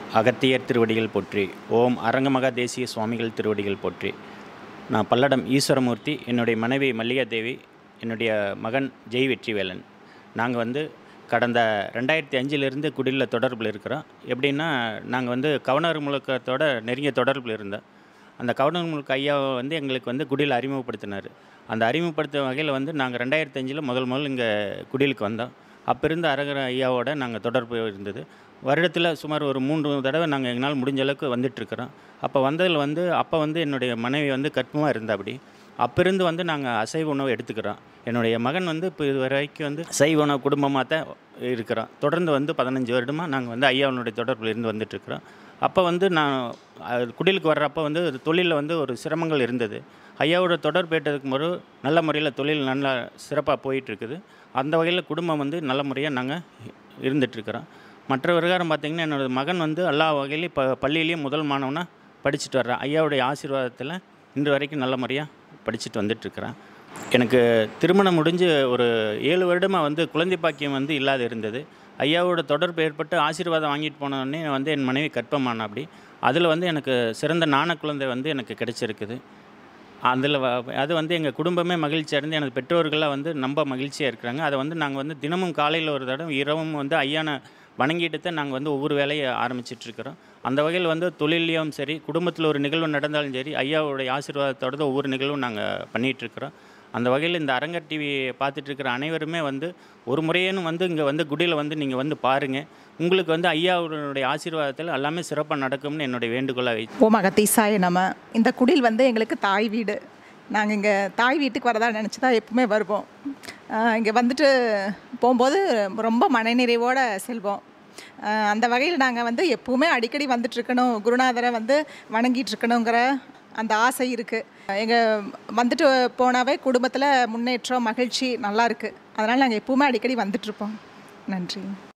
அகத்தியர் திருவடிகள் போற்றி ஓம் அரங்கமகா தேசிய சுவாமிகள் திருவடிகள் போற்றி நான் பல்லடம் ஈஸ்வரமூர்த்தி என்னுடைய மனைவி மல்லிகா தேவி என்னுடைய மகன் ஜெய் வெற்றிவேலன் நாங்கள் வந்து கடந்த ரெண்டாயிரத்தி அஞ்சிலிருந்து குடியில் தொடர்பில் இருக்கிறோம் எப்படின்னா நாங்கள் வந்து கவர்னர் முழக்கத்தோட நெருங்கிய தொடர்பில் இருந்தோம் அந்த கவர்னர் முழுக்க ஐயாவை வந்து எங்களுக்கு வந்து குடியில் அறிமுகப்படுத்தினார் அந்த அறிமுகப்படுத்த வகையில் வந்து நாங்கள் ரெண்டாயிரத்தி அஞ்சில் முதல் முதல் இங்கே குடிலுக்கு வந்தோம் அப்போ இருந்த அரகர ஐயாவோட நாங்கள் தொடர்பு இருந்தது வருடத்தில் சுமார் ஒரு மூன்று தடவை நாங்கள் எங்களால் முடிஞ்ச அளவுக்கு வந்துட்டுருக்குறோம் அப்போ வந்ததில் வந்து அப்போ வந்து என்னுடைய மனைவி வந்து கற்பமாக இருந்தா அப்படி அப்போ இருந்து வந்து நாங்கள் அசைவ உணவு எடுத்துக்கிறோம் என்னுடைய மகன் வந்து இப்போ இது வரைக்கும் வந்து சைவ உணவு குடும்பமாக தான் இருக்கிறோம் தொடர்ந்து வந்து பதினஞ்சு வருடமாக நாங்கள் வந்து ஐயாவனுடைய தொடர்பில் இருந்து வந்துட்டுருக்குறோம் அப்போ வந்து நான் அஹ், குடிலுக்கு வர்றப்போ வந்து தொழிலில் வந்து ஒரு சிரமங்கள் இருந்தது ஐயாவோட தொடர்பு ஏற்றதுக்கு முறை நல்ல முறையில் தொழில் நல்லா சிறப்பாக போயிட்டுருக்குது அந்த வகையில் குடும்பம் வந்து நல்ல முறையாக நாங்கள் இருந்துகிட்ருக்குறோம் மற்ற விவகாரம் பார்த்திங்கன்னா என்னோட மகன் வந்து எல்லா வகையிலையும் இப்போ பள்ளியிலையும் முதல் மாணவனாக படிச்சுட்டு வர்றான் ஐயாவுடைய ஆசீர்வாதத்தில் இன்று வரைக்கும் நல்ல முறையாக படிச்சுட்டு வந்துட்டுருக்குறேன் எனக்கு திருமணம் முடிஞ்சு ஒரு ஏழு வருடமாக வந்து குழந்தை பாக்கியம் வந்து இல்லாத இருந்தது ஐயாவோட தொடர்பு ஏற்பட்டு ஆசீர்வாதம் வாங்கிட்டு போனோடனே வந்து என் மனைவி கற்பமான அப்படி அதில் வந்து எனக்கு சிறந்த நாண குழந்தை வந்து எனக்கு கிடைச்சிருக்குது அதில் அது வந்து எங்கள் குடும்பமே மகிழ்ச்சி அடைந்து எனக்கு பெற்றோர்கள்லாம் வந்து ரொம்ப மகிழ்ச்சியாக இருக்கிறாங்க அதை வந்து நாங்கள் வந்து தினமும் காலையில் ஒரு தடவை இரவும் வந்து ஐயான வணங்கிட்டு தான் நாங்கள் வந்து ஒவ்வொரு வேலையை ஆரம்பிச்சிட்ருக்கிறோம் அந்த வகையில் வந்து தொழிலையும் சரி குடும்பத்தில் ஒரு நிகழ்வு நடந்தாலும் சரி ஐயாவுடைய ஆசீர்வாதத்தோட தான் ஒவ்வொரு நிகழ்வும் நாங்கள் பண்ணிகிட்ருக்குறோம் அந்த வகையில் இந்த அரங்கர் டிவி பார்த்துட்டு இருக்கிற அனைவருமே வந்து ஒரு முறையேனும் வந்து இங்கே வந்து குடியில் வந்து நீங்கள் வந்து பாருங்கள் உங்களுக்கு வந்து ஐயாவுடைய ஆசீர்வாதத்தில் எல்லாமே சிறப்பாக நடக்கும்னு என்னுடைய வேண்டுகோளை வை ஓம் அகத்தீசாய நம இந்த குடில் வந்து எங்களுக்கு தாய் வீடு நாங்கள் இங்கே தாய் வீட்டுக்கு வரதா நினச்சி தான் எப்பவுமே வருவோம் இங்கே வந்துட்டு போகும்போது ரொம்ப மனநிறைவோடு செல்வோம் ஆஹ் அந்த வகையில் நாங்கள் வந்து எப்பவுமே அடிக்கடி வந்துட்டுருக்கணும் குருநாதரை வந்து வணங்கிட்டு இருக்கணுங்கிற அந்த ஆசை இருக்குது எங்கள் வந்துட்டு போனாவே குடும்பத்தில் முன்னேற்றம் மகிழ்ச்சி நல்லா இருக்குது அதனால் நாங்கள் எப்பவுமே அடிக்கடி வந்துட்டுருப்போம் நன்றி